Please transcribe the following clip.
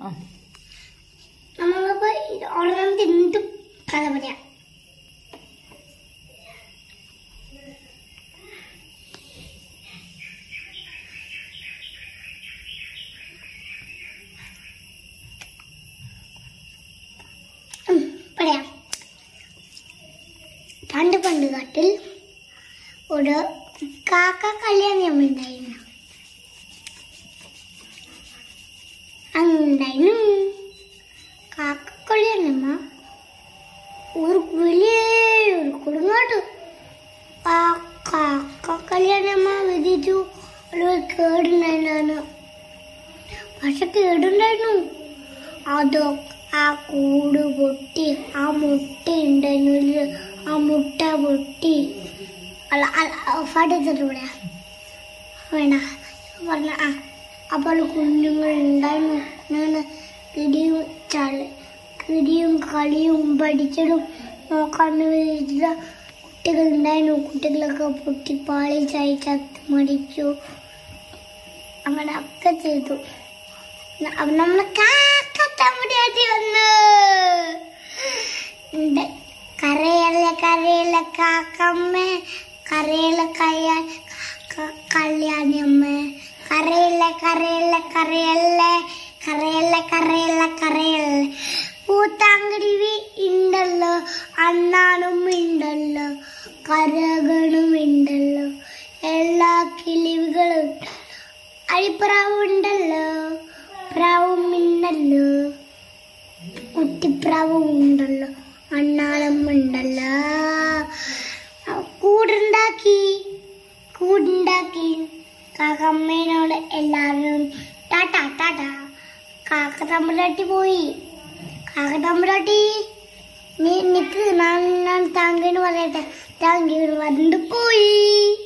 ആ നമ്മളിപ്പോ ഓണം തിന്നിട്ട് കഥ പറയാം ഉം, പറയാം പണ്ട് പണ്ട് കാട്ടിൽ ഒരു കാക്ക കല്യാണം ഉണ്ടായിരുന്നു ഉണ്ടായിരുന്നു കാക്കക്കൊള്ളിയണ്ണമ്മ ഒരു വലിയ ഒരു കൊടുങ്ങാട്ട് ആ കാക്ക കല്യാണമ്മ വിധിച്ചു ഒരു കേടുണ്ടായിരുന്നു പക്ഷെ കേടുണ്ടായിരുന്നു അതോ ആ കൂട് പൊട്ടി ആ മുട്ട ഉണ്ടായിരുന്നു ആ മുട്ട പൊട്ടി അല്ല ഫാട്ടെടുത്തിട്ട് പറയാ വേണ്ട പറഞ്ഞ ആ അപ്പോൾ കുഞ്ഞുങ്ങൾ ഉണ്ടായിരുന്നു ഞാൻ കിടിയും ചളി കിടിയും കളിയും പഠിച്ചതും നോക്കാൻ വിചാരിച്ച കുട്ടികൾ ഉണ്ടായിരുന്നു കുട്ടികളൊക്കെ പൊട്ടിപ്പാളി ചായ ചത്ത് മടിച്ചു അങ്ങനെ ഒക്കെ ചെയ്തു അപ്പൊ നമ്മള് കാക്കത്തമ്പടിയാട്ടി വന്നു ഉണ്ട്. കരയല്ല കരയല്ല കാക്കമ്മ കരയല്ല കയ്യ കല്യാണിയമ്മ കരയല്ല കരയല്ല കരയല്ല കരയല്ല കരയല്ല കരയല്ല പൂത്താങ്കടി ഉണ്ടല്ലോ അണ്ണാനും ഉണ്ടല്ലോ കരകണും ഉണ്ടല്ലോ എല്ലാ കിളിവുകളും അഴിപ്രാവും ഉണ്ടല്ലോ പ്രാവും ഉണ്ടല്ലോ കുട്ടിപ്രാവും ഉണ്ടല്ലോ അണ്ണാളം ഉണ്ടല്ലോ കൂടുണ്ടാക്കി കൂടുണ്ടാക്കി കാക്കമ്മേനോട് എല്ലാവരും ടാറ്റാ ടാറ്റാ കാക്ക തമ്പുരാട്ടി പോയി കാക്ക തമ്പുരാട്ടി നീ നിക്ക് ഞാൻ ഞാൻ താങ്കേന്ന് പറയട്ടെ താങ്ക് യു വന്നിട്ട് പോയി